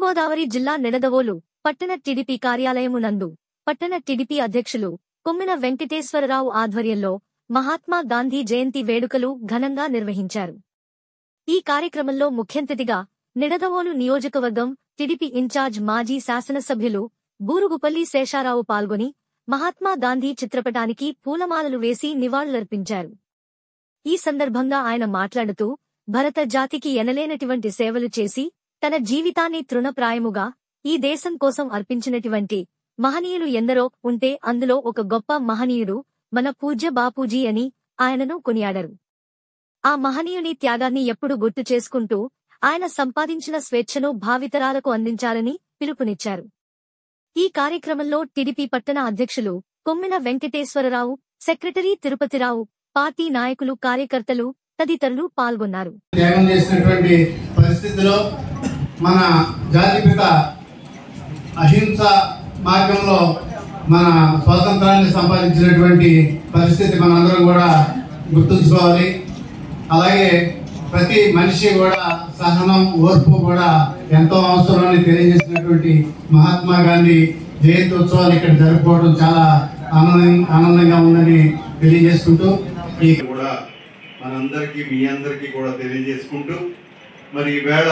తూర్పుగోదావరి జిల్లా నిడదవోలు పట్టణ టిడిపి కార్యాలయమునందు పట్టణ టిడిపి అధ్యక్షులు కొమ్మిన వెంకటేశ్వరరావు ఆధ్వర్యంలో మహాత్మా గాంధీ జయంతి వేడుకలు ఘనంగా నిర్వహించారు ఈ కార్యక్రమంలో ముఖ్యంతిథిగా నిడదవోలు నియోజకవర్గం టిడిపి ఇన్ఛార్జ్ మాజీ శాసనసభ్యులు బూరుగుపల్లి శేషారావు పాల్గొని మహాత్మా గాంధీ చిత్రపటానికి పూలమాలలు వేసి నివాళులర్పించారు ఈ సందర్భంగా ఆయన మాట్లాడుతూ భరత జాతికి ఎనలేనటువంటి సేవలు చేసి తన జీవితాన్ని తృణప్రాయముగా ఈ దేశం కోసం అర్పించినటువంటి మహనీయులు ఎందరో ఉంటే అందులో ఒక గొప్ప మహనీయుడు మన పూజ్య బాపూజీ అని ఆయనను కొనియాడరు ఆ మహనీయుని త్యాగాన్ని ఎప్పుడు గుర్తు చేసుకుంటూ ఆయన సంపాదించిన స్వేచ్ఛను భావితరాలకు అందించాలని పిలుపునిచ్చారు ఈ కార్యక్రమంలో టిడిపి పట్టణ అధ్యక్షులు కొమ్మిన వెంకటేశ్వరరావు సెక్రటరీ తిరుపతిరావు పార్టీ నాయకులు కార్యకర్తలు తదితరులు పాల్గొన్నారు త్యాగం చేసినటువంటి పరిస్థితిలో మన జాతిపిత అహింస మార్గంలో మన స్వాతంత్రాన్ని సంపాదించినటువంటి పరిస్థితి మనందరం కూడా గుర్తుంచుకోవాలి అలాగే ప్రతి మనిషి కూడా సహనం ఓర్పు కూడా ఎంతో అవసరమని తెలియజేసినటువంటి మహాత్మా గాంధీ జయంతి ఉత్సవాలు ఇక్కడ జరుపుకోవడం చాలా ఆనందం ఆనందంగా ఉందని తెలియజేసుకుంటూ ఈ కూడా మనందరికీ మీ అందరికీ కూడా తెలియజేసుకుంటూ మరి ఈవేళ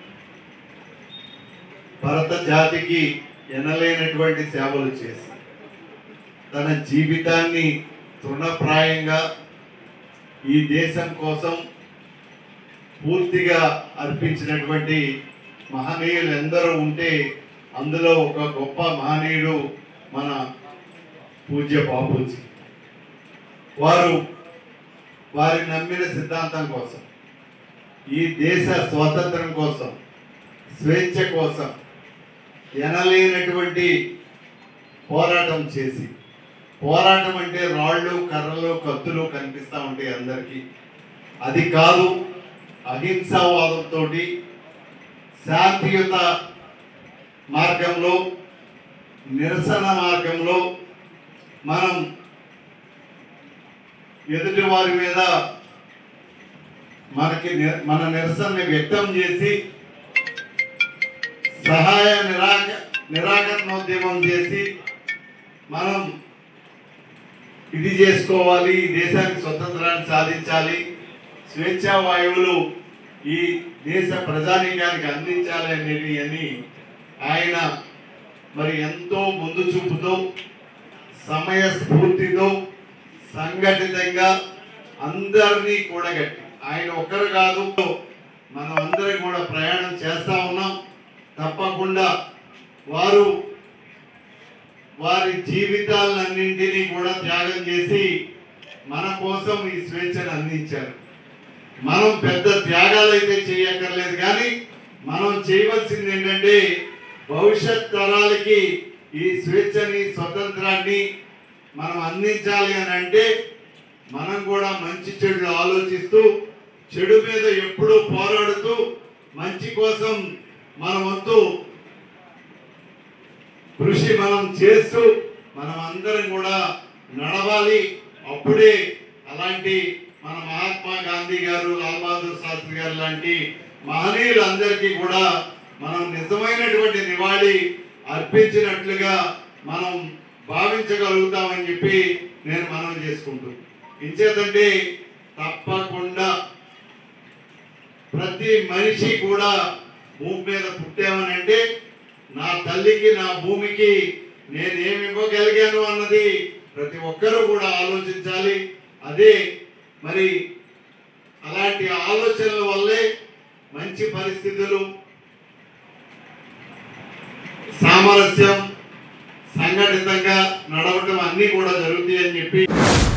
భరత జాతికి ఎనలేనటువంటి సేవలు చేసి తన జీవితాన్ని తృణప్రాయంగా ఈ దేశం కోసం పూర్తిగా అర్పించినటువంటి మహనీయులు ఎందరో ఉంటే అందులో ఒక గొప్ప మహనీయుడు మన పూజ్య బాపూజీ వారు వారి నమ్మిన సిద్ధాంతం కోసం ఈ దేశ స్వాతంత్రం కోసం స్వేచ్ఛ కోసం ఎనలేనటువంటి పోరాటం చేసి పోరాటం అంటే రాళ్ళు కర్రలు కత్తులు కనిపిస్తూ ఉంటాయి అందరికీ అది కాదు అహింసావాదంతో శాంతియుత మార్గంలో నిరసన మార్గంలో మనం ఎదుటి వారి మీద మనకి ని- మన నిరసనని వ్యక్తం చేసి సహాయ నిరాక నిరాకరణోద్యమం చేసి మనం ఇది చేసుకోవాలి ఈ దేశానికి స్వతంత్రాన్ని సాధించాలి స్వేచ్ఛా వాయువులు ఈ దేశ ప్రజానీకానికి అందించాలి అనేది అని ఆయన మరి ఎంతో ముందు చూపుతో సమయ స్ఫూర్తితో సంఘటితంగా అందరినీ కూడగట్టి ఆయన ఒక్కరు కాదు మనం అందరం కూడా ప్రయాణం చేస్తా ఉన్నాం తప్పకుండా వారు వారి జీవితాలన్నింటినీ కూడా త్యాగం చేసి మన కోసం ఈ స్వేచ్ఛను అందించారు మనం పెద్ద త్యాగాలు అయితే చేయక్కర్లేదు కానీ మనం చేయవలసింది ఏంటంటే భవిష్యత్ తరాలకి ఈ స్వేచ్ఛని స్వతంత్రాన్ని మనం అందించాలి అని అంటే మనం కూడా మంచి చెడులు ఆలోచిస్తూ చెడు మీద ఎప్పుడూ పోరాడుతూ మంచి కోసం మన వంతు కృషి మనం చేస్తూ మనం అందరం కూడా నడవాలి అప్పుడే అలాంటి మన మహాత్మా గాంధీ గారు లాల్ బహదూర్ శాస్త్రి గారు లాంటి మహనీయులందరికీ కూడా మనం నిజమైనటువంటి నివాళి అర్పించినట్లుగా మనం భావించగలుగుతామని చెప్పి నేను మనం చేసుకుంటూ ఇంచేతంటే తప్పకుండా ప్రతి మనిషి కూడా భూమి మీద పుట్టామని అంటే నా తల్లికి నా భూమికి నేను ఏమి ఇవ్వగలిగాను అన్నది ప్రతి ఒక్కరూ కూడా ఆలోచించాలి అదే మరి అలాంటి ఆలోచనల వల్లే మంచి పరిస్థితులు సామరస్యం సంఘటితంగా నడవటం అన్నీ కూడా జరుగుతాయని చెప్పి